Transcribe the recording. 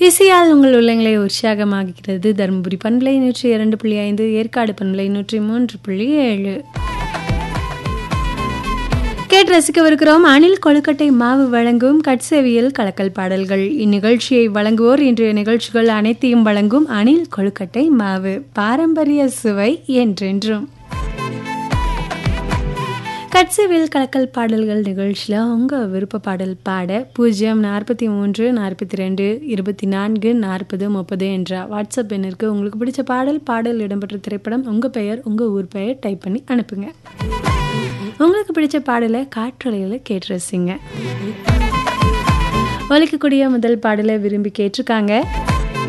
இசையால் உங்கள் உள்ளங்களை உற்சாகமாகிறது தருமபுரி பண்பலை நூற்றி இரண்டு புள்ளி ஐந்து ஏற்காடு பண்பலை நூற்றி மூன்று புள்ளி ஏழு கேட்டு ரசிக்கவிருக்கிறோம் அணில் கொழுக்கட்டை மாவு வழங்கும் கட்சேவியல் கலக்கல் பாடல்கள் இந்நிகழ்ச்சியை வழங்குவோர் இன்றைய நிகழ்ச்சிகள் அனைத்தையும் வழங்கும் அணில் கொழுக்கட்டை மாவு பாரம்பரிய சுவை என்றென்றும் கட்சேவியல் கலக்கல் பாடல்கள் நிகழ்ச்சியில் உங்கள் விருப்ப பாடல் பாட பூஜ்ஜியம் நாற்பத்தி மூன்று நாற்பத்தி ரெண்டு இருபத்தி நான்கு நாற்பது முப்பது என்ற வாட்ஸ்அப் எண்ணிற்கு உங்களுக்கு பிடிச்ச பாடல் பாடல் இடம்பெற்ற திரைப்படம் உங்கள் பெயர் உங்கள் ஊர் பெயர் டைப் பண்ணி அனுப்புங்க உங்களுக்கு பிடிச்ச பாடலை காற்றலையில் கேட்டு ரசிங்க ஒலிக்கக்கூடிய முதல் பாடலை விரும்பி கேட்டிருக்காங்க